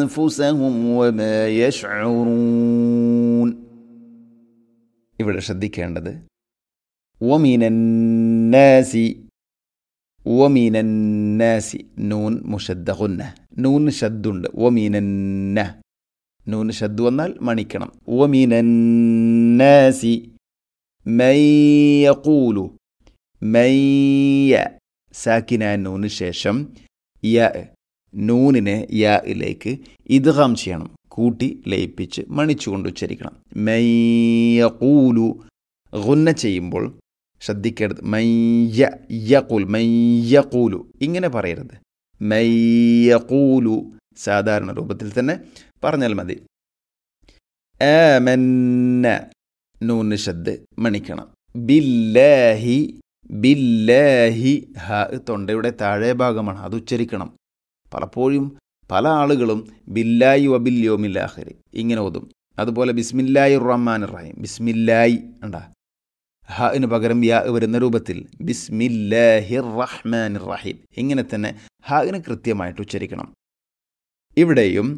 أنفسهم وما يشعرون ഇവിടെ ശ്രദ്ധിക്കേണ്ടത് ഒമിനന്നാസി ഒമിനന്നാസി നൂൻ മുഷദ്ദുന്ന നൂൻ ഷദ്ദുണ്ട് ഒമിനന്ന നൂൻ ഷദ്ദു വന്നാൽ മണിക്കണം ഒമിനന്നാസി മയ്യൂലു മയ്യ സാക്കിന നൂന് ശേഷം യ നൂനിനെ യയിലേക്ക് ഇദ്ഗാം ചെയ്യണം കൂട്ടി ലയിപ്പിച്ച് മണിച്ചുകൊണ്ട് ഉച്ചരിക്കണം മയ്യൂലു ഗുന്ന ചെയ്യുമ്പോൾ ശ്രദ്ധിക്കരുത് മയ്യ യഖുൽ മയ്യഖൂലു ഇങ്ങനെ പറയരുത് മയ്യഖൂലു സാധാരണ രൂപത്തിൽ തന്നെ പറഞ്ഞാൽ മതി ആമന്ന നൂന് ശബ്ദ് മണിക്കണം ബില്ലാഹി ബില്ലാഹി ഹ തൊണ്ടയുടെ താഴെ ഭാഗമാണ് അത് ഉച്ചരിക്കണം പലപ്പോഴും പല ആളുകളും ബില്ലായി വബില്യോമില്ലാഹരി ഇങ്ങനെ ഓതും അതുപോലെ ബിസ്മില്ലായി റഹ്മാൻ റഹീം ബിസ്മില്ലായി ഉണ്ടാ ഹന് പകരം യാ വരുന്ന രൂപത്തിൽ ബിസ്മില്ലാഹി റഹ്മാൻ റഹീം ഇങ്ങനെ തന്നെ ഹാന് കൃത്യമായിട്ട് ഉച്ചരിക്കണം ഇവിടെയും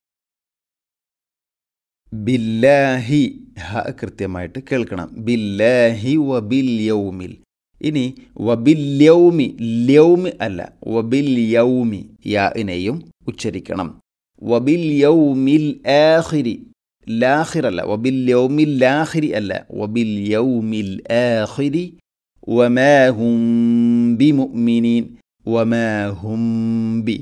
ബില്ലാഹി ഹ കൃത്യമായിട്ട് കേൾക്കണം ബില്ലാഹി വബിൽ യൗമിൽ ഇനി വബിൽ യൗമി ല്യൗമി അല്ല വബിൽ യൗമി യാഇനെയും ഉച്ചരിക്കണം വബിൽ യൗമിൽ ആഖിരി ലാഹിർ അല്ല വബിൽ യൗമിൽ ലാഹിരി അല്ല വബിൽ യൗമിൽ ആഖിരി വമാഹും ബി മുഅ്മിനീൻ വമാഹും ബി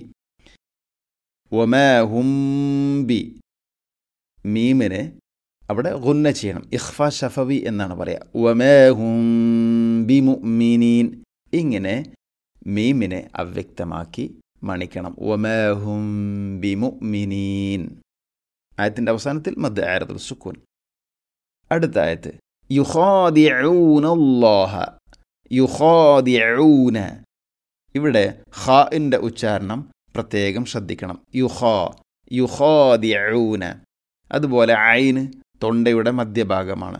വമാഹും ബി മീമിനെ അവിടെ ഗുന്ന ചെയ്യണം ഇഖ്ഫ ഷഫവി എന്നാണ് പറയുക വമാഹും ബി മുഅ്മിനീൻ ഇങ്ങനെ മീമിനെ അവ്യക്തമാക്കി മണിക്കണം വമാഹും ബി മുഅ്മിനീൻ ആയത്തിൻ്റെ അവസാനത്തിൽ മദ് ആയത്തുൽ സുക്കൂൻ അടുത്ത ആയത്ത് യുഹാദിഊനല്ലാഹ യുഹാദിഊന ഇവിടെ ഖാഇൻ്റെ ഉച്ചാരണം പ്രത്യേകം ശ്രദ്ധിക്കണം യുഹാ യുഹാദിഊന അതുപോലെ ഐന് തൊണ്ടയുടെ മധ്യഭാഗമാണ്